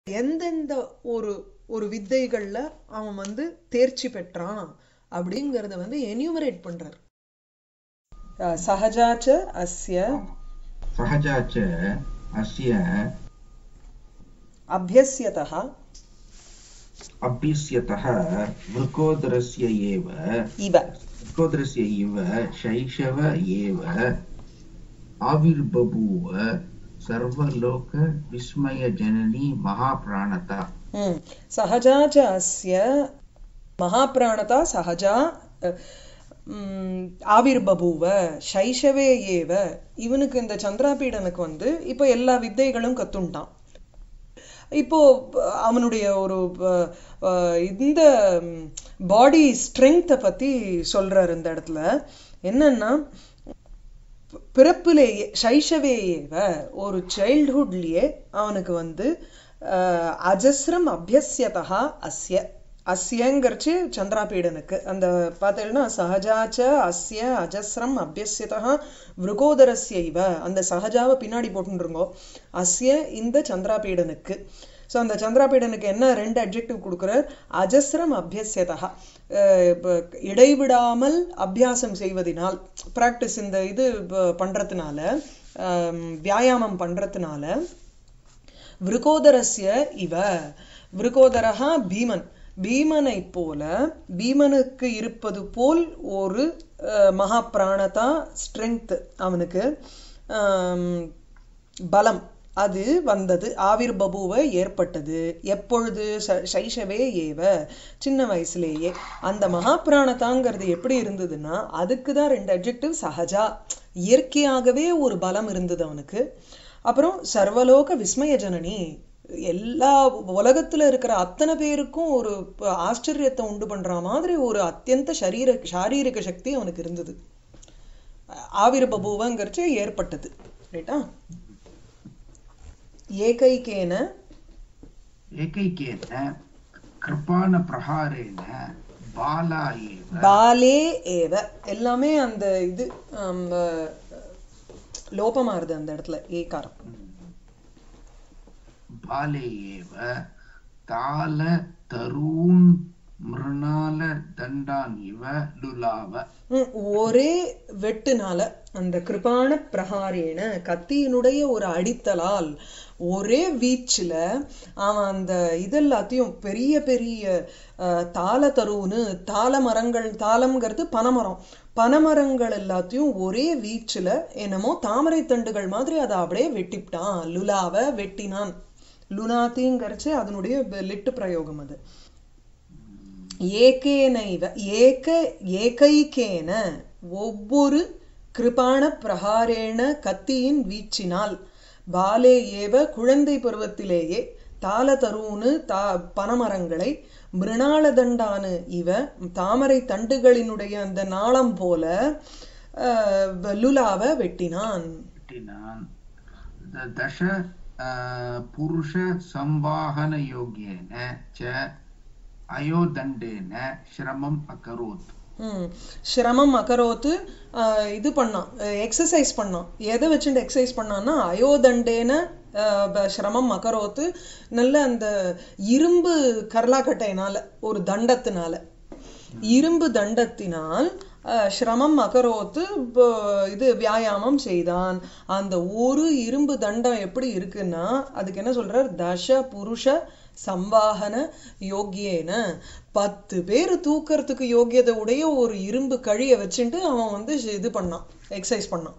எந்தெந்த ஒரு ஒரு வித்தைகள்ல அவன் வந்து தேர்ச்சி பெற்றான் அப்படிங்கறத வந்து என்யூமரேட் பண்றார் அஹ் சஹஜாச்ச அஸ்ய सहजा च अस्य அபியஸ்யதः अभ्यस्यतः वृकोदरस्य एव இவ वृकोदरस्य इव शैशव एव आविर्बभूव सर्वलोकविस्मयजननी महाप्राणता ம் சஹஜாச்ச அஸ்ய மகாபிராணதா சஹஜா அஹ், ம், ஆவிர்பபூவ சைஷவே ஏவ இவனுக்கு இந்த சந்திராபீடனுக்கு வந்து இப்போ எல்லா வித்தைகளும் கத்துண்டான் இப்போ அஹ், அவனுடைய ஒரு அஹ், அஹ், இந்த பாடி ஸ்ட்ரென்த்தை பத்தி சொல்றாரு இந்த இடத்துல என்னன்னா பிறப்பிலேயே சைஷவேயேவ ஒரு சைல்ட்ஹுட்லயே அவனுக்கு வந்து அஹ், அஜஸ்ரம் அபியஸ்யதா அஸ்ய அஸ்யங்கிறச்சு சந்திராபீடனுக்கு அந்த பார்த்தீங்கன்னா சஹஜாச்ச அஸ்ய அஜஸ்ரம் அபியஸ்யதா விருகோதரஸ்ய இவ அந்த சஹஜாவை பின்னாடி போட்டுருங்கோ அஸ்ய இந்த சந்திராபீடனுக்கு ஸோ அந்த சந்திராபீடனுக்கு என்ன ரெண்டு அட்ஜெக்டிவ் கொடுக்குறார் அஜஸ்ரம் அபியஸ்யதா அஹ் இப்ப இடைவிடாமல் அபியாசம் செய்வதினால் பிராக்டிஸ் இந்த இது ப- பண்றதுனால ஆம், வியாயாமம் பண்றதுனால விருகோதரஸ்ய இவ விருகோதரஹா பீமன் பீமனை போல பீமனுக்கு இருப்பது போல் ஒரு அஹ், மகா பிராணதா ஸ்ட்ரென்த் அவனுக்கு ஆம், பலம் அது வந்தது ஆவிர்பபுவ ஏற்பட்டது எப்பொழுது ச- சைஷவே ஏவ சின்ன வயசுலேயே அந்த மகாபிராணதாங்கிறது எப்படி இருந்ததுன்னா அதுக்கு தான் ரெண்டு அட்ஜெக்டிவ் சஹஜா இயற்கையாகவே ஒரு பலம் இருந்தது அவனுக்கு அப்புறம் சர்வலோக விஸ்மய ஜனனி எல்லா உலகத்துல இருக்கிற அத்தனை பேருக்கும் ஒரு ப- ஆச்சரியத்தை உண்டு பண்ற மாதிரி ஒரு அத்தியந்த சரீர சாரீரிக சக்தி அவனுக்கு இருந்தது ஆவிர்பபுவங்கிறச்சு ஏற்பட்டது ரைட்டா ஏகைக்கேன एकैकेन कृपाणप्रहारेण बाला एव பாலே ஏவ எல்லாமே அந்த இது ஆம், அஹ், லோபமாறுது அந்த இடத்துல ஏகாரம் बाले एव ताल तरून् मृणालदण्डान् इव लुलाव ம், ஒரே வெட்டுனால அந்த கிருபான பிரகாரேன கத்தியினுடைய ஒரு அடித்தலால் ஒரே வீச்சுல அவன் அந்த இதெல்லாத்தையும் பெரிய பெரிய அஹ், தாள தருவுன்னு தாள மரங்கள் தாளம்ங்கிறது பனைமரம் பனைமரங்கள் எல்லாத்தையும் ஒரே வீச்சுல என்னமோ தாமரை தண்டுகள் மாதிரி அதை அப்படியே வெட்டிவிட்டான் லுலாவ வெட்டினான் லுனாத்திங்கிறச்சு அதனுடைய லிட்டு பிரயோகம் அது ஏகேனைவ ஏக ஏகைக்கேன ஒவ்வொரு கிருபாண பிரகாரேண கத்தியின் வீச்சினால் பாலே ஏவ குழந்தை பருவத்திலேயே தாள தருவுனு தா பனமரங்களை மிருணாளதண்டானு இவ தாமரை தண்டுகளினுடைய அந்த நாளம் போல அஹ், லுலாவ வெட்டினான் வெட்டினான் த- दश अ, पुरुषसंवाहनयोग्येन च अयोदण्डेन श्रमम् अकरोत् ம் சிரமம் அகரோத்து ஆஹ், இது பண்ணான் எக்ஸசைஸ் பண்ணான் எதை வச்சுட்டு எக்ஸசைஸ் பண்ணான்னா அயோதண்டேன ஆஹ், ப- சிரமம் அகரோத்து நல்ல அந்த இரும்பு கரலாக்கட்டையினால ஒரு தண்டத்தினால இரும்பு தண்டத்தினால் ஆஹ், சிரமம் அகரோத்து ப- இது வியாயாமம் செய்தான் அந்த ஒரு இரும்பு தண்டம் எப்படி இருக்குன்னா அதுக்கு என்ன சொல்றார் தச புருஷ சம்வாகன யோக்கியேன பத்து பேர் தூக்கறதுக்கு யோக்கியதை உடைய ஒரு இரும்பு கழிய வச்சுட்டு அவன் வந்து இது பண்ணான் எக்ஸசைஸ் பண்ணான்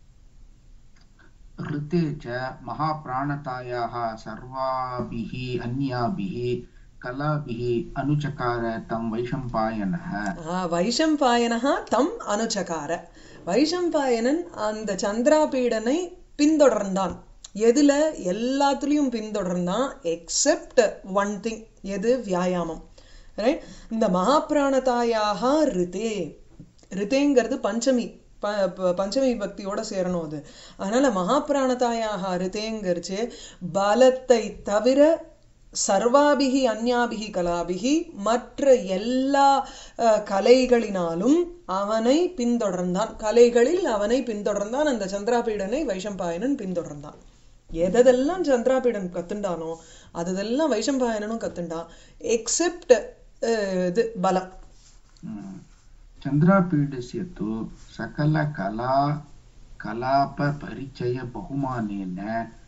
ऋते च महाप्राणतायाः सर्वाभिः अन्याभिः कलाभिः अनुचकार तं वैशम्पायनः ஆஹ் வைஷம்பாயனஹா தம் அனுச்சகார வைஷம்பாயனன் அந்த சந்திராபீடனை பின்தொடர்ந்தான் எதுல எல்லாத்துலயும் பின்தொடர்ந்தான் எக்ஸெப்ட் ஒன் திங் எது வியாயாமம் ரைட் இந்த மகாபிராணதாயாக ரிதே ரிதேங்கிறது பஞ்சமி ப ப- பஞ்சமி பக்தியோட சேரணும் அது அதனால மகாபிராணதாயாக ரிதேங்கிறச்சு பலத்தை தவிர சர்வாபிகி அந்யாபிகி கலாபிகி மற்ற எல்லா அஹ், கலைகளினாலும் அவனை பின்தொடர்ந்தான் கலைகளில் அவனை பின்தொடர்ந்தான் அந்த சந்திராபீடனை வைஷம்பாயனன் பின்தொடர்ந்தான் எதெல்லாம் சந்திராபீடன் கத்துண்டானோ அதெல்லாம் வைஷம்பாயனனும் கத்துண்டான் எக்ஸெப்ட் இது பலம் चन्द्रापीडस्य तु सकलकला कलापपरिचयबहुमानेन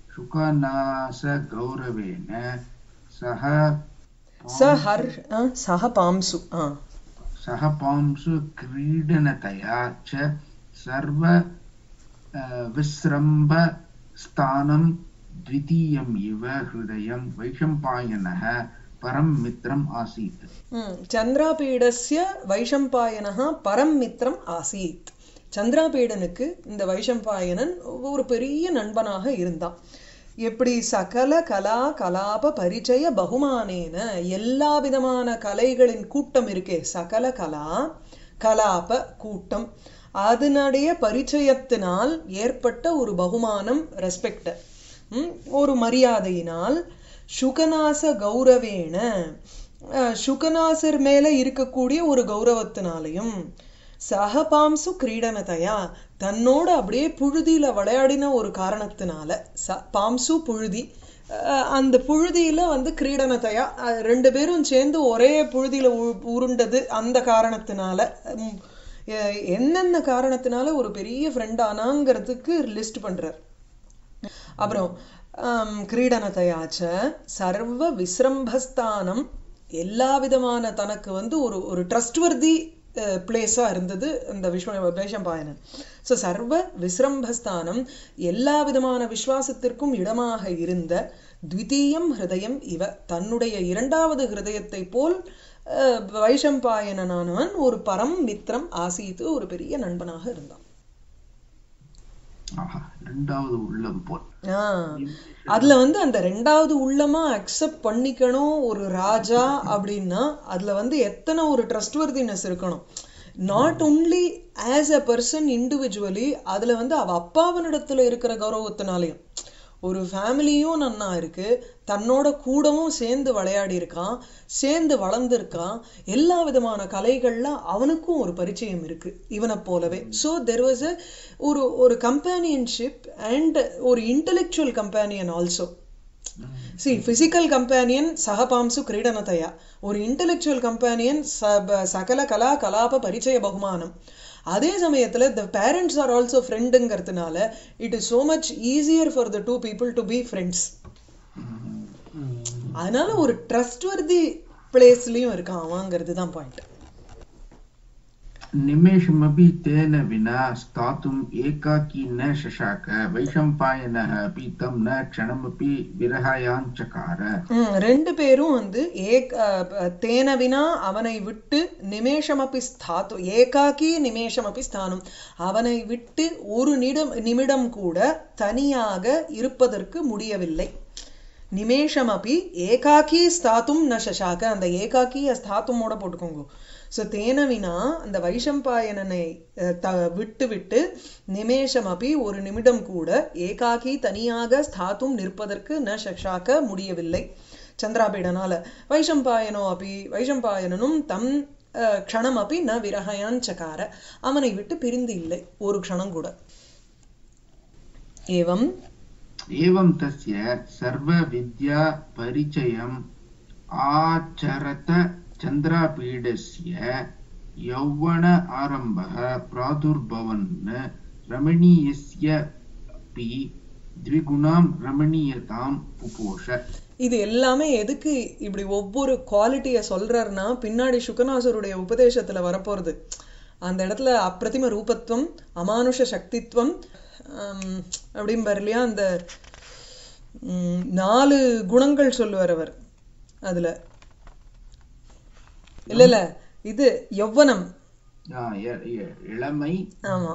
शुकनासगौरवेण सह ச ஹர் ஆ, சஹ பாம்சு ஆ सह पांसु क्रीडनतया च सर्व अ, विस्रम्भस्थानं द्वितीयम् इव हृदयं वैशम्पायनः परं मित्रम् आसीत् ம், சந்திராபீடஸ்ய வைஷம்பாயனஹா பரம் மித்ரம் ஆசீத் சந்திராபீடனுக்கு இந்த வைஷம்பாயனன் ஒரு பெரிய நண்பனாக இருந்தான் எப்படி சகல கலா கலாப பரிச்சய பகுமானேன எல்லா விதமான கலைகளின் கூட்டம் இருக்கே சகல கலா கலாப கூட்டம் அதனுடைய பரிச்சயத்தினால் ஏற்பட்ட ஒரு பகுமானம் ரெஸ்பெக்ட் ஒரு மரியாதையினால் சுகநாச கௌரவேன அஹ், சுகநாசர் மேல இருக்கக்கூடிய ஒரு கௌரவத்தினாலையும் சகபாம்சு கிரீடனதையா தன்னோட அப்படியே புழுதியில விளையாடின ஒரு காரணத்தினால ச பாம்சு புழுதி அஹ், அந்த புழுதியில வந்து கிரீடனதையா அஹ், ரெண்டு பேரும் சேர்ந்து ஒரே புழுதியில உ- உருண்டது அந்த காரணத்தினால உம், எ- என்னென்ன காரணத்தினால ஒரு பெரிய ஃப்ரெண்ட் ஆனாங்கிறதுக்கு லிஸ்ட் பண்றார் அப்புறம் ஆம், கிரீடனதையாச்ச சர்வ விஸ்ரம்பஸ்தானம் எல்லா விதமான தனக்கு வந்து ஒரு ஒரு ட்ரஸ்ட்வர்தி பிளேஸா இருந்தது இந்த விஸ்வ வேஷம்பாயனன் ஸோ சர்வ விஸ்ரம்பஸ்தானம் எல்லா விதமான விசுவாசத்திற்கும் இடமாக இருந்த த்விதீயம் ஹிருதயம் இவ தன்னுடைய இரண்டாவது ஹிருதயத்தை போல் அஹ், வைஷம்பாயனனானவன் ஒரு பரம் மித்திரம் ஆசீத்து ஒரு பெரிய நண்பனாக இருந்தான் ஆஹா இரண்டாவது உள்ளம் போல் ஆ அதுல வந்து அந்த ரெண்டாவது உள்ளமா அக்செப்ட் பண்ணிக்கணும் ஒரு ராஜா அப்படின்னா அதுல வந்து எத்தனை ஒரு ட்ரஸ்ட்வர்தினஸ் இருக்கணும் not only as a person individually அதுல வந்து அவ அப்பாவனிடத்துல இருக்கிற கௌரவத்தினாலையும் ஒரு ஃபேமிலியும் நன்னா இருக்கு தன்னோட கூடவும் சேர்ந்து விளையாடி இருக்கான் சேர்ந்து வளர்ந்துருக்கான் எல்லா விதமான கலைகள்ல அவனுக்கும் ஒரு பரிச்சயம் இருக்கு இவனை போலவே ஸோ தெர் வாஸ் அ ஒரு ஒரு கம்பேனியன்ஷிப் அண்ட் ஒரு intellectual companion also see physical companion சகபாம்சு கிரீடனதையா ஒரு இன்டெலெக்சுவல் கம்பேனியன் சகல கலா கலாப பரிச்சய பகுமானம் அதே சமயத்துல த பேரண்ட்ஸ் ஆர் ஆல்சோ ஃப்ரெண்டுங்கிறதுனால it is so much easier for the two people to be friends அதனால ஒரு ட்ரஸ்ட்வர்தி பிளேஸ்லயும் இருக்கான் அவங்கிறது தான் பாயிண்ட் निमेषमपि तेन विना स्थातुम् एकाकी न शशाक वैशम्पायनः अपि तं न क्षणमपि विरहायाञ्चकार ம், ரெண்டு பேரும் வந்து ஏக் அஹ், தேனவினா அவனை விட்டு நிமேஷமப்பி ஸ்தாத்து ஏகாக்கி நிமேஷமப்பி ஸ்தானம் அவனை விட்டு ஒரு நிடம் நிமிடம் கூட தனியாக இருப்பதற்கு முடியவில்லை நிமேஷமப்பி ஏகாக்கி ஸ்தாத்தும் ந சசாக அந்த ஏகாக்கி ஸ்தாத்துமோட போட்டுக்கோங்க ஸோ தேனவினா அந்த வைஷம்பாயனனை அஹ், த விட்டு விட்டு நிமேஷமபி ஒரு நிமிடம் கூட ஏகாக்கி தனியாக ஸ்தாத்தும் நிற்பதற்கு ந சசாக்க முடியவில்லை சந்திராபீடனால வைஷம்பாயனோ அப்படி வைஷம்பாயனனும் தம் அஹ், க்ஷணமபி ந விரஹயான் சகார அவனை விட்டு பிரிந்து இல்லை ஒரு க்ஷணம் கூட ஏவம் एवं तस्य सर्वविद्यापरिचयम् आचरत चन्द्रापीडस्य यौवन आरम्भः प्रादुर्भवन् रमणीयस्यपि द्विगुणां रमणीयताम् पुपोष இது எல்லாமே எதுக்கு இப்படி ஒவ்வொரு குவாலிட்டியை சொல்றாருன்னா பின்னாடி சுகநாசருடைய உபதேசத்துல வரப்போறது அந்த இடத்துல அப்பிரதிம ரூபத்துவம் அமானுஷ சக்தித்துவம் ஆம், அப்படிம்பார் இல்லையா அந்த ம், நாலு குணங்கள் சொல்லுவார் அவர் அதுல இல்ல இல்ல இது யௌவனம் ஆ, எ- எ- இளமை ஆமா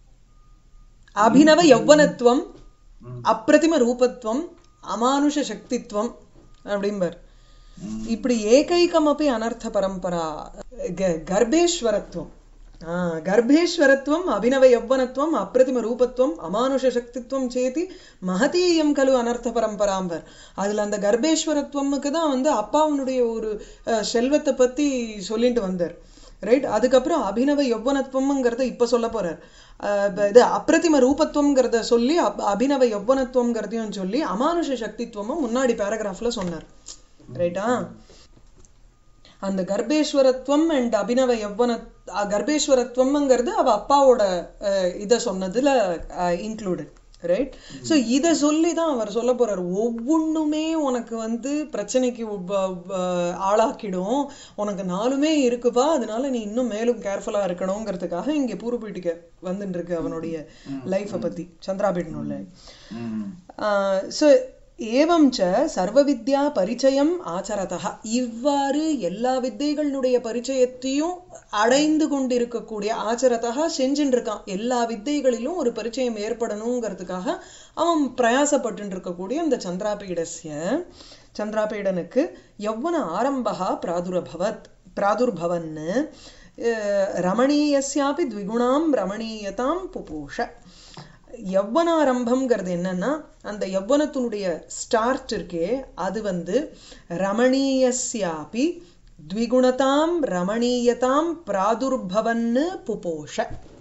அபினவ யௌவனத்துவம் ம், அப்பிரதிம ரூபத்துவம் அமானுஷ சக்தித்வம் அப்படிம்பார் ம், இப்படி ஏகைக்கமப்பி அனர்த்த பரம்பரா க- கர்ப்பேஸ்வரத்துவம் ஆ, கர்ப்பேஸ்வரத்துவம் அபினவ யௌவனத்துவம் அப்பிரதிம ரூபத்துவம் அமானுஷ சக்தித்வம் சேதி மகதீயம் கலு அனர்த்த பரம்பராம்பர் அதுல அந்த கர்ப்பேஸ்வரத்துவமுக்கு தான் வந்து அப்பாவனுடைய ஒரு அஹ், செல்வத்தை பத்தி சொல்லிட்டு வந்தார் ரைட் அதுக்கப்புறம் அபினவ யௌவனத்துவம்ங்கிறத இப்ப சொல்ல போறார் அஹ் இப்ப இது அப்பிரதிம ரூபத்துவம்ங்கிறத சொல்லி அப்- அபினவ யௌவனத்துவம்ங்கிறதையும் சொல்லி அமானுஷ சக்தித்துவமும் முன்னாடி பேராகிராஃப்ல சொன்னார் ரைட்டா அந்த கர்ப்பேஸ்வரத்துவம் அண்ட் அபினவ யௌவன அஹ் கர்ப்பேஸ்வரத்துவம்ங்கிறது அவ அப்பாவோட அஹ், இத சொன்னதுல இன்க்ளூடட் ரைட் ஸோ இதை சொல்லி தான் அவர் சொல்ல போறார் ஒவ்வொன்றுமே உனக்கு வந்து பிரச்சனைக்கு உப்ப- உப்ப- ஆளாக்கிடும் உனக்கு நாலுமே இருக்குப்பா அதனால நீ இன்னும் மேலும் கேர்ஃபுல்லா இருக்கணுங்கிறதுக்காக இங்க பூர்வபீட்டிக்க வந்துட்டு இருக்கு அவனுடைய லைஃப்பை பத்தி சந்திராபீடனுள்ள ம். ஸோ ஏவம் ச சர்வ வித்யா பரிச்சயம் ஆச்சரதா இவ்வாறு எல்லா வித்தைகளுடைய பரிச்சயத்தையும் அடைந்து கொண்டிருக்கக்கூடிய ஆச்சரதா செஞ்சுட்டு இருக்கான் எல்லா வித்தைகளிலும் ஒரு பரிச்சயம் ஏற்படணுங்கிறதுக்காக அவன் பிரயாசப்பட்டு இருக்கக்கூடிய அந்த சந்திராபீடஸ்ய சந்திராபீடனுக்கு யௌவன ஆரம்பா பிராதுரபவத் பிராதுர்பவன்னு அஹ், ரமணீயஸ்யாபி த்விகுணாம் ரமணீயதாம் புபூஷ யவ்வனாரம்பம்ங்கிறது என்னன்னா அந்த யவ்வனத்தினுடைய ஸ்டார்ட் இருக்கே அது வந்து ரமணீயஸ்யாபி த்விகுணதாம் ரமணீயதாம் பிராதுர்பவன்னு புபோஷ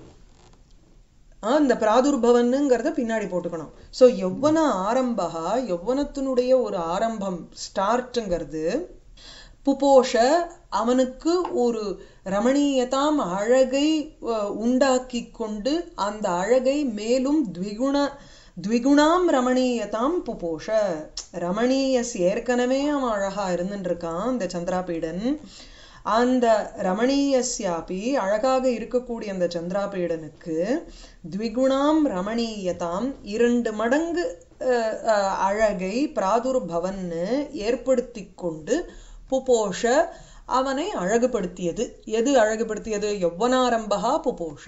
ஆ, இந்த பிராதுர்பவன்னுங்கிறத பின்னாடி போட்டுக்கணும் ஸோ யௌவன ஆரம்பா யௌவனத்தினுடைய ஒரு ஆரம்பம் ஸ்டார்ட்ங்கிறது புபோஷ அவனுக்கு ஒரு ரமணீயதாம் அழகை அஹ், உண்டாக்கி கொண்டு அந்த அழகை மேலும் த்விகுண த்விகுணாம் ரமணீயதாம் புபோஷ ரமணீயஸ் ஏற்கனவே அவன் அழகா இருந்துட்டு இருக்கான் இந்த சந்திராபீடன் அந்த ரமணீயஸ்யாபி அழகாக இருக்கக்கூடிய அந்த சந்திராபீடனுக்கு த்விகுணாம் ரமணீயதாம் இரண்டு மடங்கு அஹ், அஹ், அழகை பிராதுர்பவன்னு ஏற்படுத்தி கொண்டு புபோஷ அவனை அழகுபடுத்தியது எது அழகுபடுத்தியது யௌவனாரம்பகா புபோஷ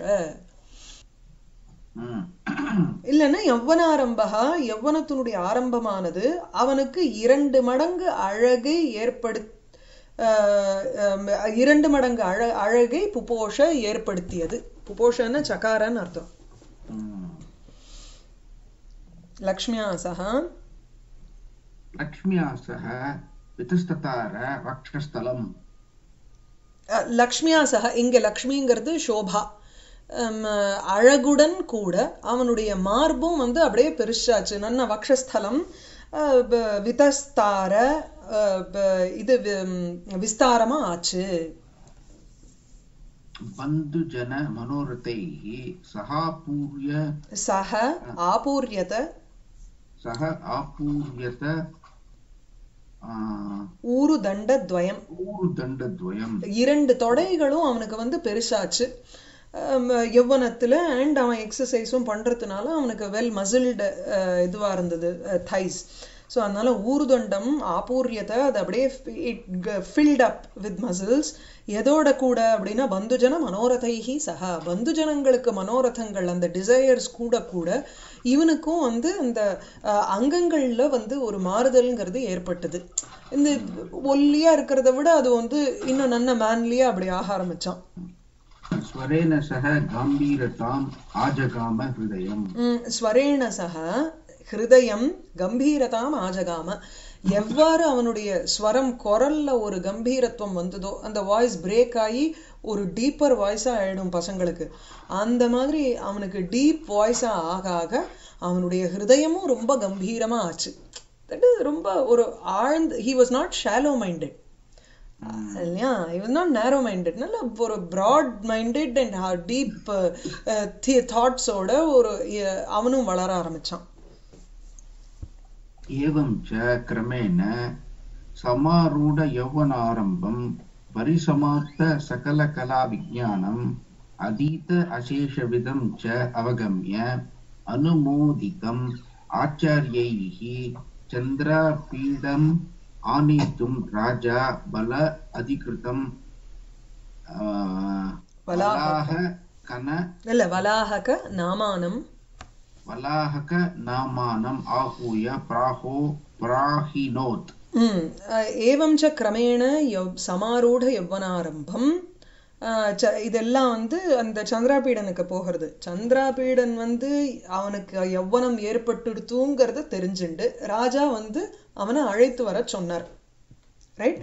ம். இல்லைன்னா யௌவனாரம்பகா யௌவனத்தினுடைய ஆரம்பமானது அவனுக்கு இரண்டு மடங்கு அழகை ஏற்படு ஆஹ் ஆம், இரண்டு மடங்கு அழ அழகை புபோஷ ஏற்படுத்தியது புபோஷன்னா சகாரன்னு அர்த்தம் ம். லக்ஷ்மியா சகா लक्ष्म्या सह वितस्ततार वक्षस्थलम् அஹ், லக்ஷ்மியா சக இங்க லக்ஷ்மிங்கிறது சோபா ஹம், அழகுடன் கூட அவனுடைய மார்பும் வந்து அப்படியே பெருசாச்சு நன்ன வக்ஷஸ்தலம் அஹ், ப- விதஸ்தார அஹ், ப- இது வி- விஸ்தாரமா ஆச்சு बन्धुजन मनोरथैः सहापूर्य சக ஆபூர்யத सह आपूर्यत आ, ஊரு தண்டத்வயம் ऊरुदण्डद्वयम् இரண்டு தொடைகளும் அவனுக்கு வந்து பெருசாச்சு ஹம், யௌவனத்துல அண்ட் அவன் எக்ஸசைஸும் பண்றதுனால அவனுக்கு வெல் மசில்டு இதுவா இருந்தது தைஸ் ஸோ அதனால ஊர்தண்டம் ஆபூரியத்தை அது அப்படியே it filled up with muscles எதோட கூட அப்படின்னா பந்துஜன மனோரதைஹி சகா பந்துஜனங்களுக்கு மனோரதங்கள் அந்த டிசையர்ஸ் கூட கூட இவனுக்கும் வந்து அந்த அஹ், அங்கங்கள்ல வந்து ஒரு மாறுதல்ங்கிறது ஏற்பட்டது இந்த ஒல்லியா இருக்கிறத விட அது வந்து இன்னும் நல்ல மேன்லியா அப்படி ஆக ஆரம்பிச்சான் स्वरेण सह गाम्भीरताम् आजगाम हृदयम् ம், ஸ்வரேண சக ஹிருதயம் கம்பீரதாம் ஆஜகாம எவ்வாறு அவனுடைய ஸ்வரம் குரல்ல ஒரு கம்பீரத்துவம் வந்ததோ அந்த வாய்ஸ் பிரேக் ஆகி ஒரு டீப்பர் வாய்ஸா ஆயிடும் பசங்களுக்கு அந்த மாதிரி அவனுக்கு டீப் வாய்ஸா ஆக ஆக அவனுடைய ஹிருதயமும் ரொம்ப கம்பீரமா ஆச்சு தட் இஸ் ரொம்ப ஒரு ஆழ்ந்த he was not shallow minded இல்லையா இவன் நாட் நேரோ மைண்டட் நல்ல ஒரு ப்ராட் மைண்டட் அண்ட் டீப் தாட்ஸோட ஒரு அஹ், அவனும் வளர ஆரம்பிச்சான் एवं च क्रमेण समारूढयौवनारम्भम् परिसमाप्तसकलकलाविज्ञानम् अधीत अशेषविदं च अवगम्य अनुमोदितम् आचार्यैः चन्द्रपीडम् आनेतुं राजा बल अधिकृतम् आ, वलाहक। वलाहकन இல்ல வலாஹக நாமானம் वलाहक नामानम् आहूय प्राहो प्राहिनोत् ம் அஹ், ஏவம் ச கிரமேண யவ் சமாரூட யவ்வனாரம்பம் அஹ், ச- இதெல்லாம் வந்து அந்த சந்திராபீடனுக்கு போகிறது சந்திராபீடன் வந்து அவனுக்கு யவ்வனம் ஏற்பட்டுடுத்துங்கிறத தெரிஞ்சுண்டு ராஜா வந்து அவனை அழைத்து வர சொன்னார் ரைட்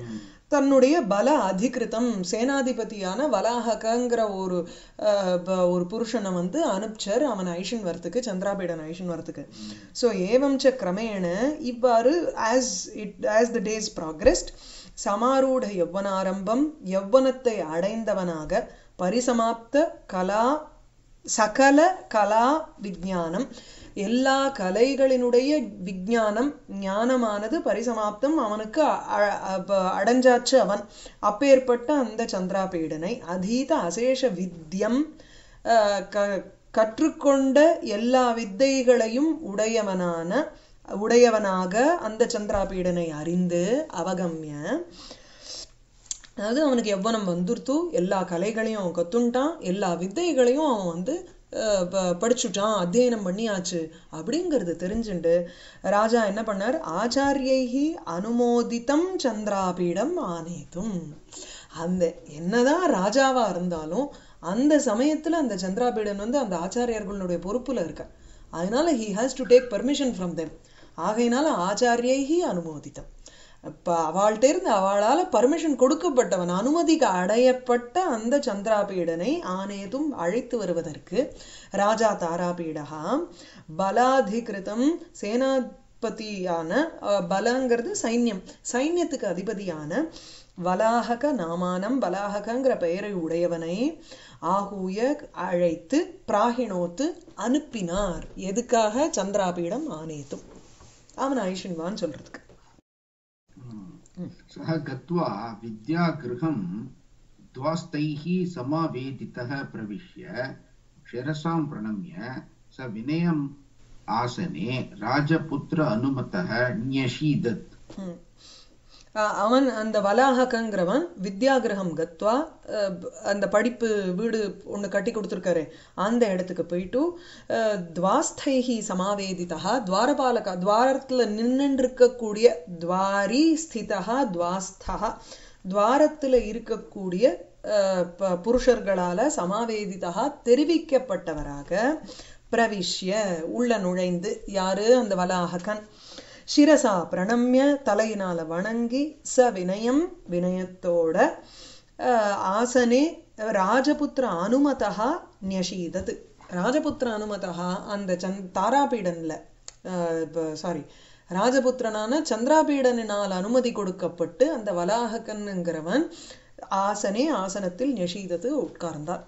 தன்னுடைய பல அதிகிருத்தம் சேனாதிபதியான வலாஹகங்கிற ஒரு அஹ், ப- ஒரு புருஷனை வந்து அனுப்பிச்சார் அவன் ஐஷன் வரத்துக்கு சந்திராபீடன் ஐஷன் வரத்துக்கு ஸோ ஏவம் ச கிரமேண இவ்வாறு as it as the days progressed சமாரூட யௌவனாரம்பம் யௌவனத்தை அடைந்தவனாக பரிசமாப்த கலா சகல கலா விஞ்ஞானம் எல்லா கலைகளினுடைய விஞ்ஞானம் ஞானமானது பரிசமாப்தம் அவனுக்கு அ- அ- அப்ப அடைஞ்சாச்சு அவன் அப்பேற்பட்ட அந்த சந்திராபீடனை அதீத அசேஷ வித்யம் அஹ், க- கற்றுக்கொண்ட எல்லா வித்தைகளையும் உடையவனான உடையவனாக அந்த சந்திராபீடனை அறிந்து அவகம்ய அதாவது அவனுக்கு எவ்வனம் வந்துருத்து எல்லா கலைகளையும் அவன் கத்துன்ட்டான் எல்லா வித்தைகளையும் அவன் வந்து அஹ், ப- படிச்சுட்டான் அத்தியனம் பண்ணியாச்சு அப்படிங்கிறது தெரிஞ்சுண்டு ராஜா என்ன பண்ணார் ஆச்சாரியைஹி அனுமோதிதம் சந்திராபீடம் ஆனேதும் அந்த என்னதான் ராஜாவா இருந்தாலும் அந்த சமயத்துல அந்த சந்திராபீடன் வந்து அந்த ஆச்சாரியர்களுடைய பொறுப்புல இருக்க அதனால he has to take permission from them ஆகையினால ஆச்சாரியைஹி அனுமோதிதம் இப்ப அவள்கிட்ட இருந்து அவளால பர்மிஷன் கொடுக்கப்பட்டவன் அனுமதிக்கு அடையப்பட்ட அந்த சந்திராபீடனை ஆனேதும் அழைத்து வருவதற்கு ராஜா தாராபீடகா பலாதிகிருதம் சேனாபதியான அஹ், பலங்கிறது சைன்யம் சைன்யத்துக்கு அதிபதியான வலாஹக நாமானம் வலாஹகங்கிற பெயரை உடையவனை ஆகூய அழைத்து பிராகிணோத்து அனுப்பினார் எதுக்காக சந்திராபீடம் ஆனேத்தும் அவன் ஐஷன்வான்னு சொல்றதுக்கு सः गत्वा विद्यागृहं द्वास्तैः समावेदितः प्रविश्य शिरसां प्रणम्य स विनयम् आसने राजपुत्र अनुमतः न्यषीदत् ம். அஹ் அவன் அந்த வலாஹகங்கிறவன் வித்யாகிரகம் கத்வா அஹ் ப- அந்த படிப்பு வீடு ஒண்ணு கட்டி கொடுத்துருக்காரு அந்த இடத்துக்கு போயிட்டு அஹ், துவாஸ்தைஹி சமாவேதிதா துவாரபாலகா துவாரத்துல நின்னுட்டு இருக்கக்கூடிய துவாரி ஸ்திதா துவாஸ்தா துவாரத்துல இருக்கக்கூடிய அஹ், ப- புருஷர்களால சமாவேதிதா தெரிவிக்கப்பட்டவராக பிரவிஷ்ய உள்ள நுழைந்து யாரு அந்த வலாஹகன் சிரசா பிரணம்ய தலையினால வணங்கி ச வினயம் வினயத்தோட அஹ், ஆசனே ராஜபுத்திர அனுமதா ன்யஷீதத் ராஜபுத்திர அனுமதா அந்த சந் தாராபீடன்ல சாரி ராஜபுத்திரனான சந்திராபீடனினால் அனுமதி கொடுக்கப்பட்டு அந்த வலாஹகன்ங்கிறவன் ஆசனே ஆசனத்தில் ன்யஷீதத்து உட்கார்ந்தார்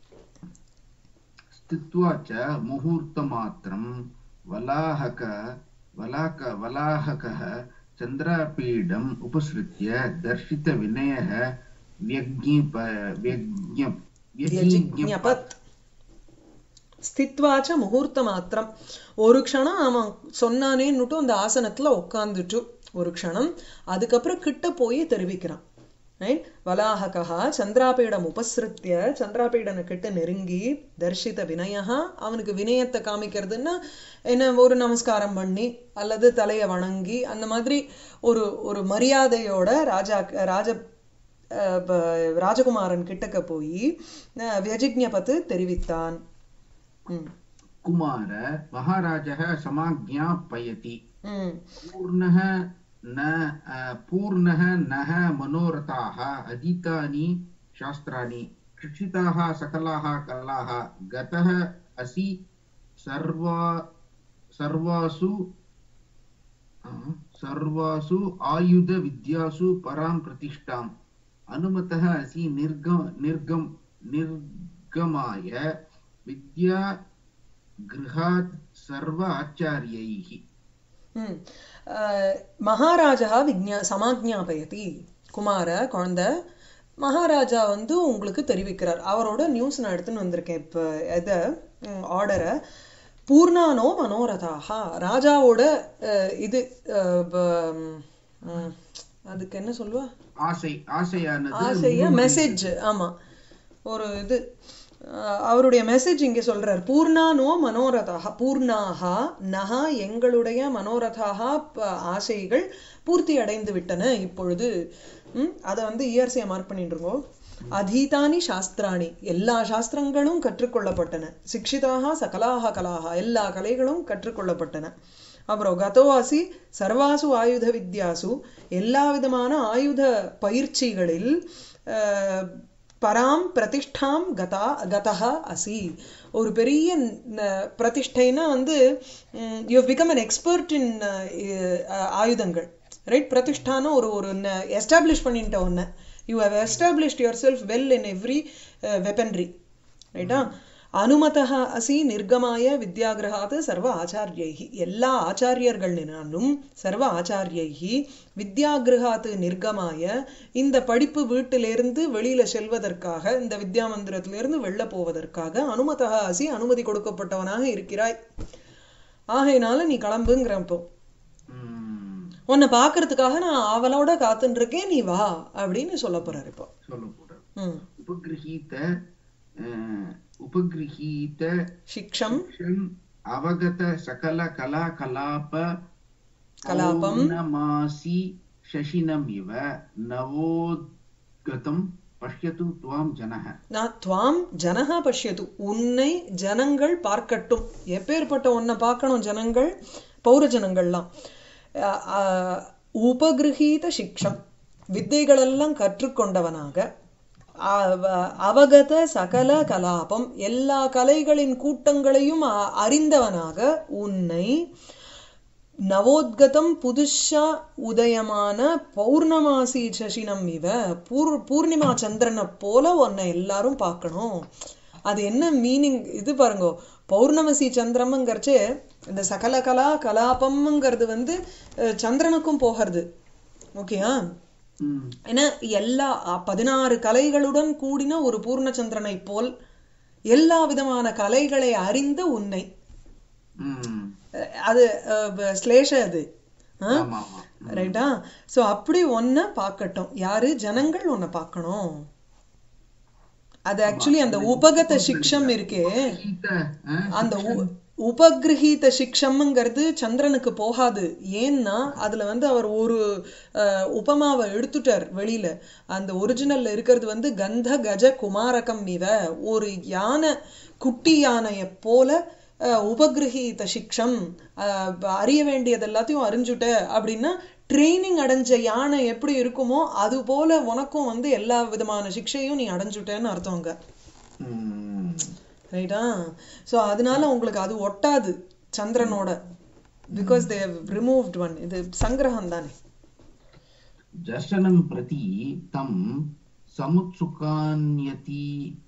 स्थित्वा च मुहूर्तमात्रं वलाहक वलाक वलाहकः चन्द्रापीडम् उपसृत्य दर्शितविनयः व्यज्ञिप व्यज्ञ வியஜிக்ஞபத் ஸ்தித்வாச்ச முகூர்த்த மாத்திரம் ஒரு க்ஷணம் அவன் சொன்னானேன்னுட்டு அந்த ஆசனத்துல உட்கார்ந்துட்டு ஒரு க்ஷணம் அதுக்கப்புறம் கிட்ட போய் தெரிவிக்கிறான் ரைட் வலாஹகா சந்திராபீடம் உபசிருத்திய சந்திராபீடனை கிட்ட நெருங்கி தர்ஷித வினயா அவனுக்கு வினயத்தை காமிக்கிறதுன்னா என்ன ஒரு நமஸ்காரம் பண்ணி அல்லது தலையை வணங்கி அந்த மாதிரி ஒரு ஒரு மரியாதையோட ராஜா ராஜ அஹ் ப- ராஜகுமாரன் கிட்டக்க போய் வியஜிக்ஞபத்து தெரிவித்தான் ம் कुमार महाराजः समाज्ञापयति ம் पूर्णः न अ, पूर्णः नः मनोरथाः अधीतानि शास्त्राणि शिक्षिताः सकलाः कलाः गतः असि सर्वा सर्वासु अ, सर्वासु आयुधविद्यासु परां प्रतिष्ठाम् अनुमतः असि निर्गम निर्गम निर्गमाय विद्या गृहात् सर्व आचार्यैः ம் அஹ், மகாராஜா விஜ்ஞா சமாஜ்ஞாபயதி குமார குழந்தை மகாராஜா வந்து உங்களுக்கு தெரிவிக்கிறார் அவரோட நியூஸ் நான் எடுத்துன்னு வந்திருக்கேன் இப்போ எதை ஆர்டரை பூர்ணானோ மனோரதாகா ராஜாவோட அஹ், இது அஹ், ப- ம், அதுக்கு என்ன சொல்லுவா ஆசை ஆசையானது ஆசையா மெசேஜ் ஆமா ஒரு இது அஹ், அவருடைய மெசேஜ் இங்க சொல்றார் பூர்ணானோ மனோரதாக பூர்ணாகா நகா எங்களுடைய மனோரதாக ப- ஆசைகள் பூர்த்தி அடைந்து விட்டன இப்பொழுது ம், அதை வந்து இயர்சியை மார்க் பண்ணிட்டு இருக்கோம் அதீதானி சாஸ்திராணி எல்லா சாஸ்திரங்களும் கற்றுக்கொள்ளப்பட்டன சிக்ஷிதாக சகலாக கலாக எல்லா கலைகளும் கற்றுக்கொள்ளப்பட்டன அப்புறம் கதோவாசி சர்வாசு ஆயுத வித்யாசு எல்லா விதமான ஆயுத பயிற்சிகளில் அஹ், பராம் பிரதிஷ்டாம் கதா கதா அசி ஒரு பெரிய ந- பிரதிஷ்டைனா வந்து you become an expert in ஆயுதங்கள் ரைட் பிரதிஷ்டான ஒரு ஒரு எஸ்டாப்ளிஷ் பண்ணிட்ட ஒன்று you have established yourself well in every weaponry ரைட்டா அனுமதः அசி நிர்கமாய வித்யாகிரகாத் சர்வ ஆச்சாரியைஹி எல்லா ஆச்சாரியர்களினாலும் சர்வ ஆச்சாரியைஹி வித்யாகிரகாத் நிர்கமாய இந்த படிப்பு வீட்டிலிருந்து வெளியில செல்வதற்காக இந்த வித்யா மந்திரத்திலிருந்து வெளில போவதற்காக அனுமதः அசி அனுமதி கொடுக்கப்பட்டவனாக இருக்கிறாய் ஆகையினால நீ கிளம்புங்கிறப்போ ம், உன்னை பார்க்கறதுக்காக நான் ஆவலோட காத்துட்டு இருக்கேன் நீ வா அப்படின்னு சொல்ல போறாரு இப்போ சொல்லக்கூடாது ம் உபகிரகீத அஹ், உபகிரகீத சிக்ஷம் शिक्षम् अवगत सकल कला कलाप कलापम् पौर्णमासी शशिनमिव नवोद्गतं पश्यतु त्वां जनः நான் துவாம் ஜனஹா பஷ்யது உன்னை ஜனங்கள் பார்க்கட்டும் எப்பேற்பட்ட உன்னை பார்க்கணும் ஜனங்கள் பௌர ஜனங்கள்லாம் அஹ் அஹ் உபகிரகீத சிக்ஷம் வித்தைகளெல்லாம் கற்றுக்கொண்டவனாக அவ- அவகத சகல கலாபம் எல்லா கலைகளின் கூட்டங்களையும் அ- அறிந்தவனாக உன்னை நவோத்கதம் புதுஷா உதயமான பௌர்ணமாசி சசினம் இவ பூர் பூர்ணிமா சந்திரனை போல உன்னை எல்லாரும் பார்க்கணும் அது என்ன மீனிங் இது பாருங்க பௌர்ணமசி சந்திரம்ங்கிறச்சே இந்த சகல கலா கலாபம்ங்கிறது வந்து அஹ், சந்திரனுக்கும் போகிறது ஓகேயா ம், ஏன்னா எல்லா அ, பதினாறு கலைகளுடன் கூடின ஒரு பூர்ணச்சந்திரனை போல் எல்லா விதமான கலைகளை அறிந்த உன்னை ம். அஹ் அது அஹ், ப- ஸ்லேஷ அது ஆமா ஆமா ரைட்டா சோ அப்படி ஒன்ன பார்க்கட்டும் யாரு ஜனங்கள் உன்னை பார்க்கணும் அது ஆக்சுவலி அந்த உபகத சிக்ஷம் இருக்கே கீத, அஹ், அந்த உ- உபகிரகீத சிக்ஷம்ங்கிறது சந்திரனுக்கு போகாது ஏன்னா அதுல வந்து அவர் ஒரு அஹ், உபமாவை எடுத்துட்டார் வெளியில அந்த ஒரிஜினல்ல இருக்கிறது வந்து கந்த கஜ குமாரகம் இவ ஒரு யானை குட்டி யானையை போல அஹ், உபகிரகீத சிக்ஷம் அஹ், ப- அறிய வேண்டியது எல்லாத்தையும் அறிஞ்சுட்ட அப்படின்னா ட்ரைனிங் அடைஞ்ச யானை எப்படி இருக்குமோ அது போல உனக்கும் வந்து எல்லா விதமான சிக்ஷையும் நீ அடைஞ்சுட்டேன்னு அர்த்தங்க ம். ரைட்டா ஸோ அதனால உங்களுக்கு அது ஒட்டாது சந்திரனோட பிகாஸ் தே ரிமூவ்ட் ஒன் இது சங்கிரகம் தானே दर्शनं प्रति तं समुत्सुकान्यति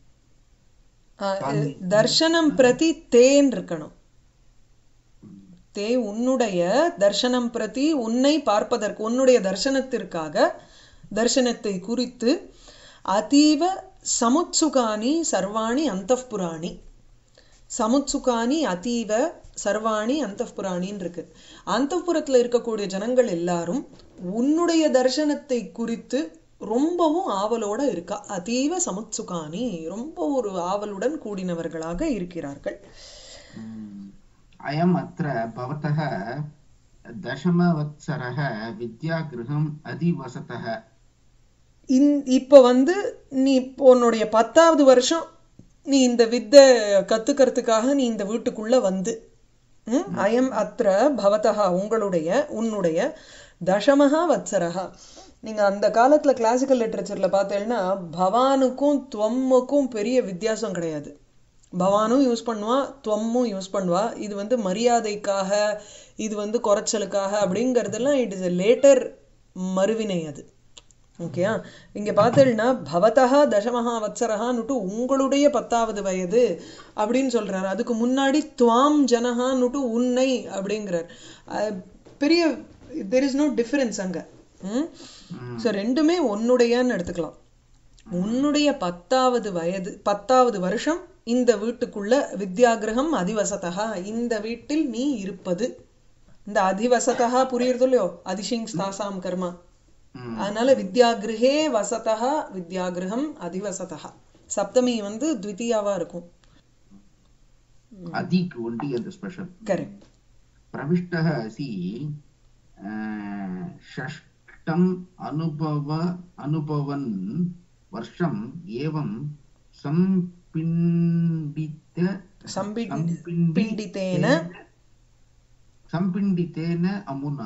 ஆஹ் தர்ஷனம் பிரதி தேன் இருக்கணும் தே உன்னுடைய தர்ஷனம் பிரதி உன்னை பார்ப்பதற்கு உன்னுடைய தர்சனத்திற்காக தர்சனத்தை குறித்து அதீவ சமுத்சுகானி சர்வாணி அந்தப்புராணி சமுத்சுகானி அதீவ சர்வாணி அந்தப்புராணின்னு இருக்கு அந்தப்புறத்துல இருக்கக்கூடிய ஜனங்கள் எல்லாரும் உன்னுடைய தர்சனத்தை குறித்து ரொம்பவும் ஆவலோட இருக்கா அதீவ சமுத்சுகானி ரொம்ப ஒரு ஆவலுடன் கூடினவர்களாக இருக்கிறார்கள் ம், अयम् अत्र भवतः दशमवत्सरः विद्यागृहम् अधिवसतः இந்- இப்ப வந்து நீ இப்போ உன்னுடைய பத்தாவது வருஷம் நீ இந்த வித்தை கத்துக்கிறதுக்காக நீ இந்த வீட்டுக்குள்ள வந்து ம், அயம் அத்திர பவதா உங்களுடைய உன்னுடைய தசமஹா வத்சரஹா நீங்க அந்த காலத்துல கிளாசிக்கல் லிட்ரேச்சர்ல பார்த்தேன்னா பவானுக்கும் துவம்முக்கும் பெரிய வித்தியாசம் கிடையாது பவானும் யூஸ் பண்ணுவா துவம்மும் யூஸ் பண்ணுவா இது வந்து மரியாதைக்காக இது வந்து குறைச்சலுக்காக அப்படிங்கறதெல்லாம் இட் இஸ் a லேட்டர் மறுவினை அது ஓகேயா இங்க பார்த்தேன்னா பவதா தசமஹா வத்சரஹான்னுட்டு உங்களுடைய பத்தாவது வயது அப்படின்னு சொல்றாரு அதுக்கு முன்னாடி துவாம் ஜனஹான்னுட்டு உன்னை அப்படிங்கிறார் அஹ் பெரிய தெர் இஸ் நோ டிஃபரன்ஸ் அங்க ம் ஸோ ரெண்டுமே உன்னுடையன்னு எடுத்துக்கலாம் உன்னுடைய பத்தாவது வயது பத்தாவது வருஷம் இந்த வீட்டுக்குள்ள வித்யாகிரகம் அதிவசதா இந்த வீட்டில் நீ இருப்பது இந்த அதிவசதா புரியுறது இல்லையோ அதிஷிங் ஸ்தாசாம் கர்மா ம், அதனால வித்யாகிருஹே வசதா வித்யாகிரகம் அதிவசதா சப்தமி வந்து த்விதியாவா இருக்கும் अधिक only and the special correct प्रविष्टः असि अ, षष्ठम् अनुभव अनुभवन् वर्षम् एवं सम्पिण्डित சம்பி सम्पिण्डितेन பிண்டித்தேன सम्पिण्डितेन अमुना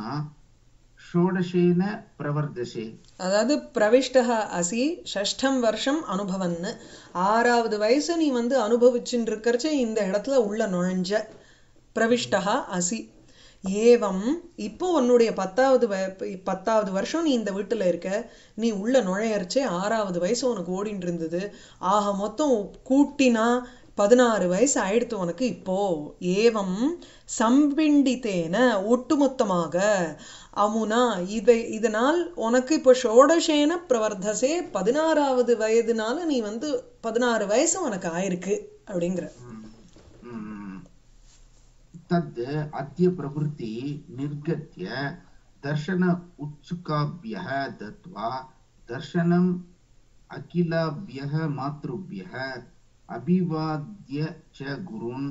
षोडशेन प्रवर्धसे அதாவது பிரவிஷ்டக அசி ஷஷ்டம் வருஷம் அனுபவன்னு ஆறாவது வயசு நீ வந்து அனுபவிச்சுட்டு இருக்கிறச்ச இந்த இடத்துல உள்ள நுழைஞ்ச பிரவிஷ்டகா அசி ஏவம் இப்போ உன்னுடைய பத்தாவது வ- பத்தாவது வருஷம் நீ இந்த வீட்டுல இருக்க நீ உள்ள நுழையறச்சே ஆறாவது வயசு உனக்கு ஓடிட்டு இருந்தது ஆக மொத்தம் கூட்டினா பதினாறு வயசு ஆயிடுத்து உனக்கு இப்போ ஏவம் சம்பிண்டித்தேன ஒட்டுமொத்தமாக அமுனா இதை இதனால் உனக்கு இப்போ ஷோடசேன பிரவர்த்தசே பதினாறாவது வயதுனால நீ வந்து பதினாறு வயசு உனக்கு ஆயிருக்கு அப்படிங்கிற म्, तद् अद्य प्रभृति निर्गत्य दर्शन उत्सुकाभ्यः दत्वा दर्शनम् अखिलाभ्यः मातृभ्यः अभिवाद्य च गुरुन्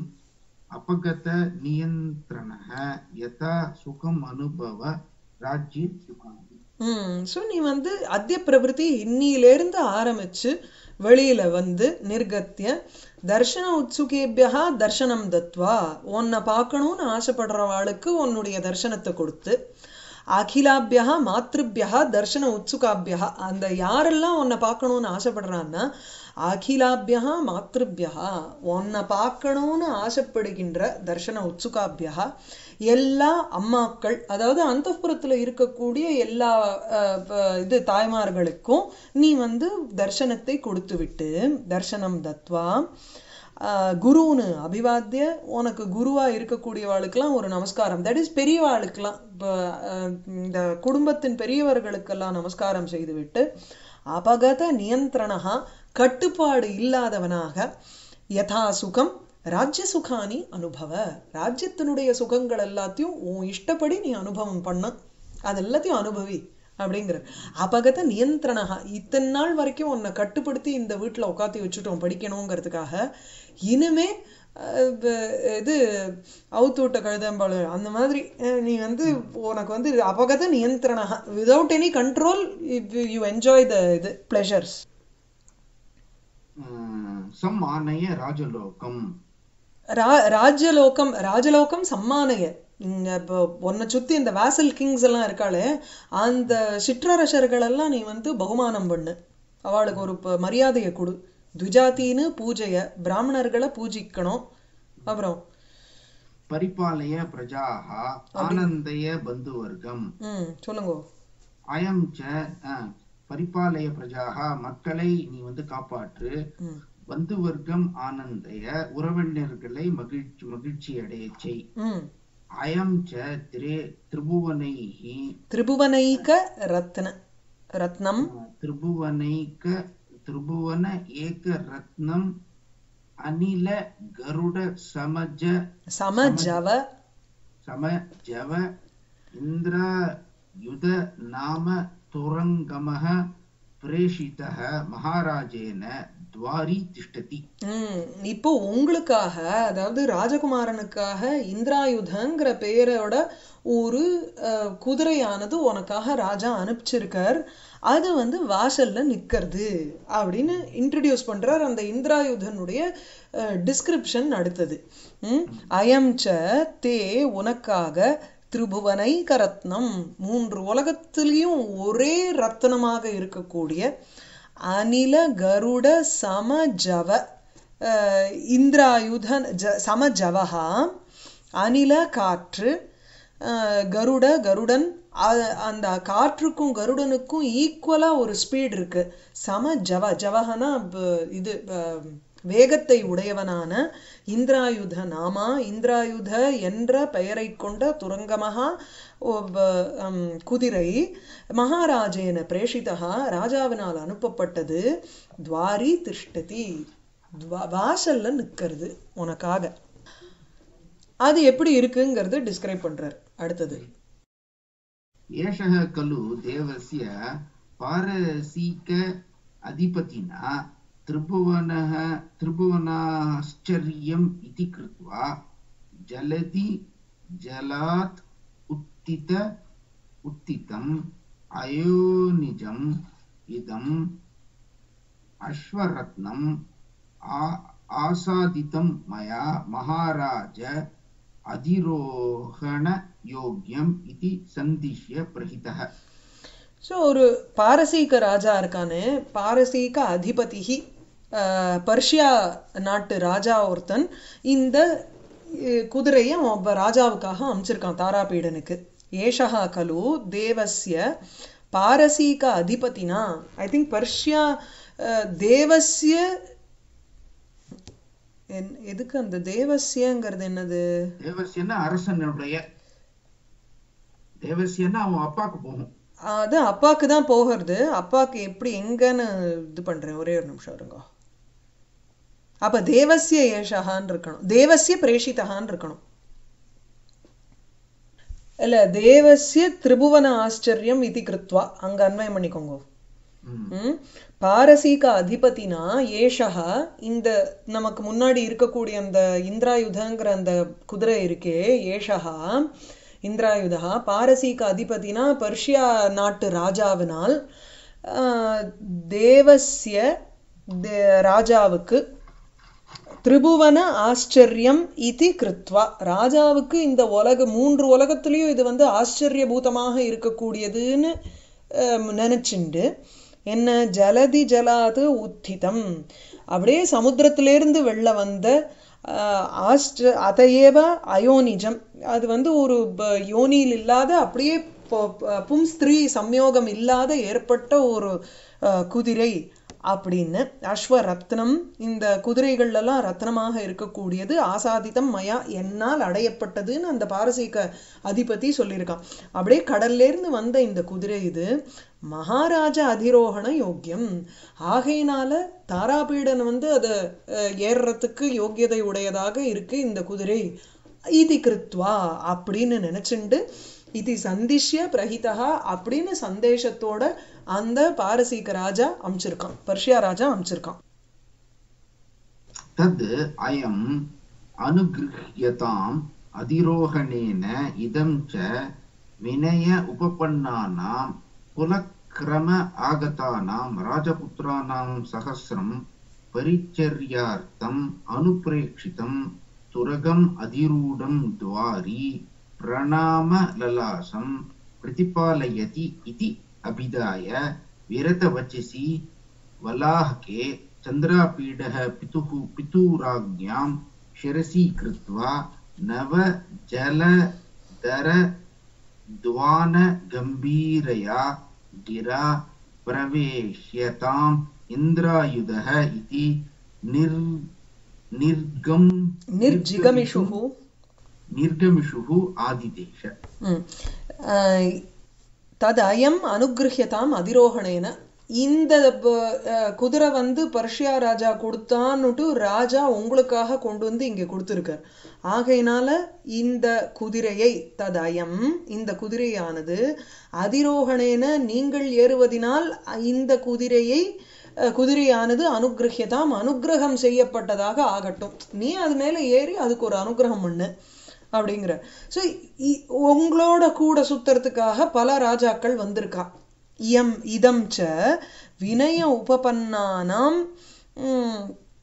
अपगतनियन्त्रणः यथा सुखम् अनुभव राज्ये सुखानि ம் ஸோ நீ வந்து அத்திய பிரவருத்தி இன்னிலேருந்து ஆரம்பிச்சு வெளியில வந்து நிர்கத்திய தர்ஷன உத்சுகேபியா தர்ஷனம் தத்வா உன்னை பார்க்கணும்னு ஆசைப்படுறவாளுக்கு உன்னுடைய தர்சனத்தை கொடுத்து அகிலாபியா மாத்ருபியா தர்ஷன உத்சுகாபியா அந்த யாரெல்லாம் உன்னை பார்க்கணும்னு ஆசைப்படுறான்னா அகிலாபியா மாத்ருபியா உன்னை பார்க்கணும்னு ஆசைப்படுகின்ற தர்ஷன உத்சுகாபியா எல்லா அம்மாக்கள் அதாவது அந்தப்புறத்துல இருக்கக்கூடிய எல்லா அஹ், ப- இது தாய்மார்களுக்கும் நீ வந்து தர்சனத்தை கொடுத்து விட்டு தர்சனம் தத்வா ஆஹ், குருன்னு அபிவாத்திய உனக்கு குருவா இருக்கக்கூடியவாளுக்கெல்லாம் ஒரு நமஸ்காரம் தட் இஸ் பெரியவாளுக்கெல்லாம் இப்போ அஹ், இந்த குடும்பத்தின் பெரியவர்களுக்கெல்லாம் நமஸ்காரம் செய்துவிட்டு அபகத நியந்திரணா கட்டுப்பாடு இல்லாதவனாக யதா சுகம் ராஜ்ய சுகானி அனுபவ ராஜ்யத்தினுடைய சுகங்கள் எல்லாத்தையும் உன் இஷ்டப்படி நீ அனுபவம் பண்ண அது எல்லாத்தையும் அனுபவி அப்படிங்கிற அபகத நியந்திரணா இத்தனை நாள் வரைக்கும் உன்னை கட்டுப்படுத்தி இந்த வீட்டுல உட்காத்தி வச்சுட்டோம் படிக்கணுங்கிறதுக்காக இனிமே அஹ், ப- இது அவுத்து விட்ட கழுதம்பாளு அந்த மாதிரி அஹ், நீ வந்து உனக்கு வந்து அபகத நியந்திரணா without any control you enjoy the இது பிளஷர்ஸ் சம் ஆனய ராஜலோகம் ரா ராஜலோகம் ராஜலோகம் சம்மானய இங்க இப்போ உன்னை சுத்தி இந்த வாசல் கிங்ஸ் எல்லாம் இருக்காளே அந்த சிற்றரசர்கள் எல்லாம் நீ வந்து பகுமானம் பண்ணு அவளுக்கு ஒரு ப- மரியாதையை கொடு துஜாத்தின்னு பூஜைய பிராமணர்களை பூஜிக்கணும் அப்புறம் परिपालय प्रजाः आनन्दय बन्धुवर्गम् ம் சொல்லுங்க அயம் ச அஹ், பரிபாலய பிரஜாக மக்களை நீ வந்து காப்பாற்று ம் பந்து வர்க்கம் ஆனந்தய உறவினர்களை மகிழ்ச்சி மகிழ்ச்சி அடைய செய் ம் அயம் ச திரே திரிபுவனைஹி திரிபுவனைக ரத்ன ரத்னம் திரிபுவனைக திரிபுவன ஏக ரத்னம் அனில கருட சமஜ சமஜவ சம ஜவ இந்திர யுத நாம துரங்கமः பிரேஷிதः மகாராஜேன துவாரி திஷ்டதி ம் இப்போ உங்களுக்காக அதாவது ராஜகுமாரனுக்காக இந்திராயுதங்கிற பெயரோட ஒரு அஹ், குதிரையானது உனக்காக ராஜா அனுப்பிச்சிருக்கார் அது வந்து வாசல்ல நிக்கிறது அப்படின்னு இன்ட்ரடியூஸ் பண்றார் அந்த இந்திராயுதனுடைய டிஸ்கிரிப்ஷன் அடுத்தது ம் அயம் ச தே உனக்காக திரிபுவனைக ரத்னம் மூன்று உலகத்திலையும் ஒரே ரத்னமாக இருக்கக்கூடிய அனில கருட சமஜவ அஹ், இந்திராயுதன் ஜ சமஜவஹா அனில காற்று அஹ், கருட கருடன் அ- அந்த காற்றுக்கும் கருடனுக்கும் ஈக்குவலா ஒரு ஸ்பீட் இருக்கு சம ஜவ ஜவஹனா ப- இது ப- வேகத்தை உடையவனான இந்திராயுத நாமா இந்திராயுத என்ற பெயரை கொண்ட துரங்கமகா ஓ- ப- ஹம், குதிரை மகாராஜேன பிரேஷிதா ராஜாவினால் அனுப்பப்பட்டது துவாரி திஷ்டதி துவா- வாசல்ல நிக்கிறது உனக்காக அது எப்படி இருக்குங்கிறது டிஸ்கிரைப் பண்றார் அடுத்தது एषः खलु देवस्य पारसीक अधिपतिना त्रिभुवनः त्रिभुवनाश्चर्यम् इति कृत्वा जलधि जलात् उत्थित उत्थितम् अयोनिजम् इदम् अश्वरत्नम् आ- आसादितं मया महाराज अधिरोहणयोग्यम् इति सन्दिश्य प्रहितः ஸோ ஒரு பாரசீக ராஜா இருக்கானே பாரசீக அதிபதிஹி அஹ், பர்ஷியா நாட்டு ராஜா ஒருத்தன் இந்த அஹ், குதிரையை அவன் அப்ப ராஜாவுக்காக அமைச்சிருக்கான் தாராபீடனுக்கு ஏஷா கலு தேவஸ்ய பாரசீக அதிபதினா ஐ திங்க் பர்ஷியா அஹ், தேவஸ்ய என்- எதுக்கு அந்த தேவஸ்யங்கிறது என்னது தேவசியன்னா அரசனுடைய தேவசியன்னா அவன் அப்பாக்கு போகும் அது அப்பாக்கு தான் போகிறது அப்பாக்கு எப்படி எங்கன்னு இது பண்றேன் ஒரே ஒரு நிமிஷம் இருங்க அப்ப தேவசிய ஏஷகான்னு இருக்கணும் தேவசிய பிரேஷிதகான்னு இருக்கணும் இல்ல தேவசிய திரிபுவன ஆச்சரியம் இது கிருத்வா அங்க அன்வயம் பண்ணிக்கோங்க ம். ம்? பாரசீக அதிபதினா ஏஷா இந்த நமக்கு முன்னாடி இருக்கக்கூடிய அந்த இந்திராயுதங்கிற அந்த குதிரை இருக்கே ஏஷா இந்திராயுதா பாரசீக அதிபதினா பர்ஷியா நாட்டு ராஜாவினால் ஆஹ், தேவஸ்ய தே- ராஜாவுக்கு திரிபுவன ஆச்சரியம் இதி கிருத்வா ராஜாவுக்கு இந்த உலக மூன்று உலகத்திலையும் இது வந்து ஆச்சரியபூதமாக இருக்கக்கூடியதுன்னு அஹ், நினைச்சுண்டு என்ன ஜலதி ஜலாது உத்திதம் அப்படியே சமுத்திரத்திலிருந்து வெளில வந்த அஹ், ஆஸ்ட அதையேவ அயோனிஜம் அது வந்து ஒரு ப- யோனியில் இல்லாத அப்படியே பொ- ப- பும் ஸ்திரீ சம்யோகம் இல்லாத ஏற்பட்ட ஒரு அஹ், குதிரை அப்படின்னு அஸ்வ ரத்னம் இந்த குதிரைகள்ல எல்லாம் ரத்னமாக இருக்கக்கூடியது ஆசாதிதம் மயா என்னால் அடையப்பட்டதுன்னு அந்த பாரசீக அதிபதி சொல்லியிருக்கான் அப்படியே கடல்ல இருந்து வந்த இந்த குதிரை இது மகாராஜ அதிரோகண யோக்கியம் ஆகையினால தாராபீடன் வந்து அதை அஹ், ஏறுறதுக்கு யோக்கியதை உடையதாக இருக்கு இந்த குதிரை இது கிருத்வா அப்படின்னு நினைச்சுண்டு இது சந்திஷ்ய பிரஹிதா அப்படின்னு சந்தேஷத்தோட அந்த பாரசீக ராஜா அமைச்சிருக்கான் பர்ஷியா ராஜா அமைச்சிருக்கான் तद् अयम् अनुगृह्यताम् अधिरोहणेन इदं च विनय उपपन्नानां कुलक्रम आगतानां राजपुत्राणां सहस्रं परिचर्यार्थम् अनुप्रेक्षितं तुरगम् अधिरूढं द्वारि प्रणामललासं प्रतिपालयति इति अभिधाय विरतवचसि वलाहके चन्द्रापीडः पितुः पितुराज्ञां शिरसि कृत्वा नव जलधर द्वानगम्भीरया गिरा प्रवेश्यताम् इन्द्रायुधः इति निर् निर्गम् நிர்ஜிகமிஷுகு निर्गमिषुः आदिदेश ம். ஆஹ், தது அயம் அனுகிரகியதாம் அதிரோகணேன இந்த ப- அஹ், குதிரை வந்து பர்ஷியா ராஜா கொடுத்தான்னுட்டு ராஜா உங்களுக்காக கொண்டு வந்து இங்க கொடுத்துருக்கார் ஆகையினால இந்த குதிரையை தது அயம் இந்த குதிரையானது அதிரோகணேன நீங்கள் ஏறுவதினால் இந்த குதிரையை அஹ், குதிரையானது அனுகிரகியதாம் அனுக்கிரகம் செய்யப்பட்டதாக ஆகட்டும் நீ அது மேல ஏறி அதுக்கு ஒரு அனுகிரகம் பண்ணு அப்படிங்கிற ஸோ உங்களோட கூட சுத்துறதுக்காக பல ராஜாக்கள் வந்திருக்கா இயம் இதம் ச வினய உபபன்னானாம் ம்,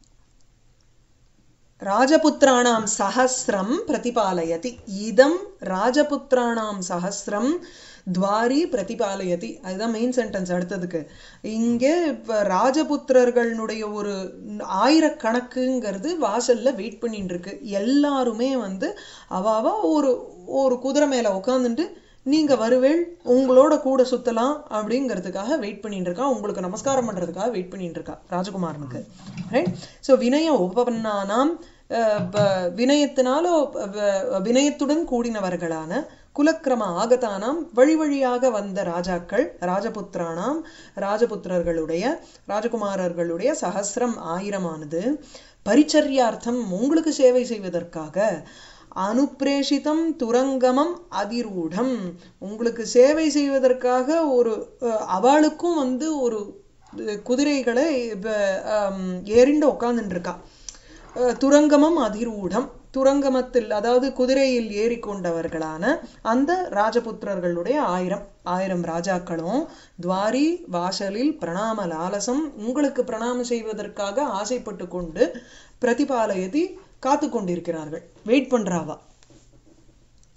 ராஜபுத்திராணாம் சஹஸ்ரம் பிரதிபாலயதி இதம் ராஜபுத்திராணாம் சஹஸ்ரம் துவாரி பிரதிபாலயதி அதுதான் மெயின் சென்டென்ஸ் அடுத்ததுக்கு இங்கே இப்ப ராஜபுத்திரர்களுடைய ஒரு ஆயிரக்கணக்குங்கிறது வாசல்ல வெயிட் பண்ணிட்டு இருக்கு எல்லாருமே வந்து அவாவா ஒரு ஒரு குதிரை மேல உட்காந்துட்டு நீங்க வருவேள் உங்களோட கூட சுத்தலாம் அப்படிங்கிறதுக்காக வெயிட் பண்ணிட்டு இருக்கா உங்களுக்கு நமஸ்காரம் பண்றதுக்காக வெயிட் பண்ணிட்டு இருக்கா ராஜகுமாரனுக்கு ரைட் ஸோ வினய உபபன்னானாம் அஹ், ப- வினயத்தினாலோ வ- வினயத்துடன் கூடினவர்களான குலக்கிரம ஆகதானாம் வழி வழியாக வந்த ராஜாக்கள் ராஜபுத்திரானாம் ராஜபுத்திரர்களுடைய ராஜகுமாரர்களுடைய சஹஸ்ரம் ஆயிரமானது பரிச்சர்யார்த்தம் உங்களுக்கு சேவை செய்வதற்காக அனுப்பிரேஷிதம் துரங்கமம் அதிரூடம் உங்களுக்கு சேவை செய்வதற்காக ஒரு அஹ், அவளுக்கும் வந்து ஒரு அஹ், குதிரைகளை இப்ப, ஆம், ஏறிண்டு உட்கார்ந்துட்டு இருக்கா அஹ், துரங்கமம் அதிரூடம் துரங்கமத்தில் அதாவது குதிரையில் ஏறிக்கொண்டவர்களான அந்த ராஜபுத்திரர்களுடைய ஆயிரம் ஆயிரம் ராஜாக்களும் துவாரி வாசலில் பிரணாம லாலசம் உங்களுக்கு பிரணாமம் செய்வதற்காக ஆசைப்பட்டு கொண்டு பிரதிபாலயதி காத்து கொண்டிருக்கிறார்கள் வெயிட் பண்றாவா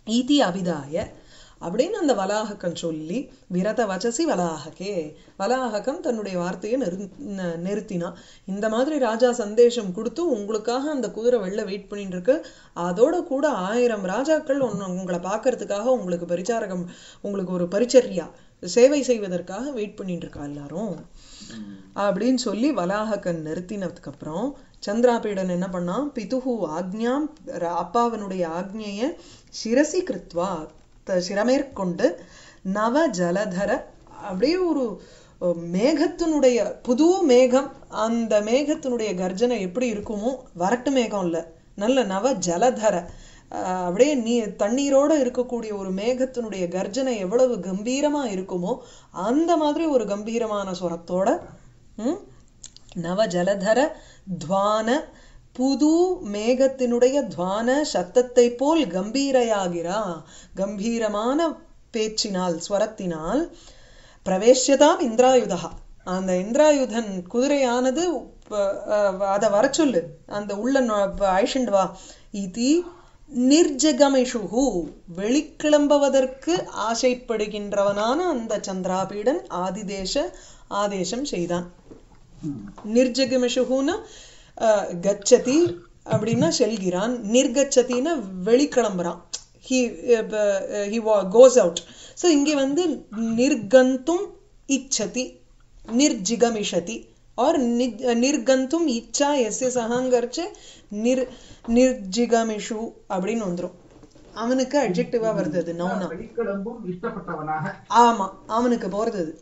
ஈதி அபிதாய அப்படின்னு அந்த வலாஹகன் சொல்லி விரத வச்சசி வலாஹகே வலாஹகம் தன்னுடைய வார்த்தையை நிறு ந- நிறுத்தினான் இந்த மாதிரி ராஜா சந்தேஷம் கொடுத்து உங்களுக்காக அந்த குதிரை வெளில வெயிட் பண்ணிட்டு இருக்கு அதோட கூட ஆயிரம் ராஜாக்கள் ஒன்னு உங்களை பார்க்கறதுக்காக உங்களுக்கு பரிச்சாரகம் உங்களுக்கு ஒரு பரிச்சர்யா சேவை செய்வதற்காக வெயிட் பண்ணிட்டு இருக்கா எல்லாரும் அப்படின்னு சொல்லி வலாஹகன் நிறுத்தினதுக்கு அப்புறம் சந்திராபீடன் என்ன பண்ணான் பிதுஹு ஆக்ஞாம் ர- அப்பாவனுடைய ஆக்ஞைய சிரசி கிருத்வா த- சிரமேற்கொண்டு நவ ஜலதர அப்படியே ஒரு அஹ், மேகத்தினுடைய புது மேகம் அந்த மேகத்தினுடைய கர்ஜனை எப்படி இருக்குமோ வரட்டு மேகம் இல்ல நல்ல நவ ஜலதர அஹ், அப்படியே நீ தண்ணீரோட இருக்கக்கூடிய ஒரு மேகத்தினுடைய கர்ஜனை எவ்வளவு கம்பீரமா இருக்குமோ அந்த மாதிரி ஒரு கம்பீரமான சுரத்தோட ம், நவ ஜலதர துவான புது மேகத்தினுடைய துவான சத்தத்தை போல் கம்பீரையாகிறா கம்பீரமான பேச்சினால் ஸ்வரத்தினால் பிரவேசியதாம் இந்திராயுதா அந்த இந்திராயுதன் குதிரையானது ப- அஹ் அத வர சொல்லு அந்த உள்ள ஐஷண்ட் வா இதி நிர்ஜகமிஷுகு வெளிக்கிளம்புவதற்கு ஆசைப்படுகின்றவனான அந்த சந்திராபீடன் ஆதிதேச ஆதேசம் செய்தான் நிர்ஜகமிஷுகுன்னு அஹ், கச்சதி அப்படின்னா செல்கிறான் நிர்கச்சதின்னா வெளிக்கிளம்புறான் he he goes out so இங்கே வந்து நிர்கந்தும் இச்சதி நிர்ஜிகமிஷதி ஆர் நிர்கந்தும் இச்சா எஸ்ய சகாங்கரிச்சு நிர் நிர்ஜிகமிஷு அப்படின்னு வந்துரும் அவனுக்கு அட்ஜெக்டிவா வருது அது நவுனா வெளிக்கிளம்பும் இஷ்டப்பட்டவனாக ஆமா அவனுக்கு போறது அது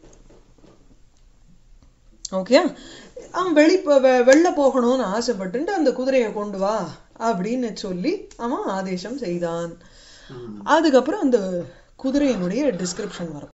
ஓகே அவன் வெளி போ- வெ- வெளில போகணும்னு ஆசைப்பட்டுட்டு அந்த குதிரையை கொண்டு வா அப்படின்னு சொல்லி அவன் ஆதேசம் செய்தான் அதுக்கப்புறம் அந்த குதிரையினுடைய டிஸ்கிரிப்ஷன் வரும்